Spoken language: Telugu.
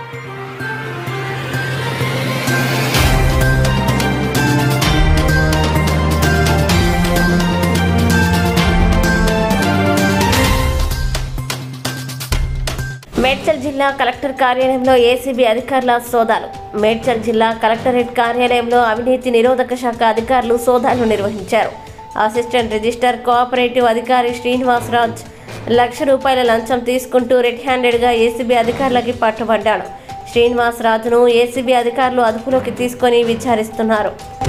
మేడ్చల్ జిల్లా కలెక్టర్ కార్యాలయంలో ఏసీబీ అధికారుల సోదాలు మేడ్చల్ జిల్లా కలెక్టరేట్ కార్యాలయంలో అవినీతి నిరోధక శాఖ అధికారులు సోదాలు నిర్వహించారు అసిస్టెంట్ రిజిస్టర్ కోఆపరేటివ్ అధికారి శ్రీనివాసరాజ్ లక్ష రూపాయల లంచం తీసుకుంటూ రెడ్ హ్యాండెడ్గా ఏసీబీ అధికారులకి పట్టుబడ్డాడు శ్రీనివాసరాజును ఏసీబీ అధికారులు అదుపులోకి తీసుకొని విచారిస్తున్నారు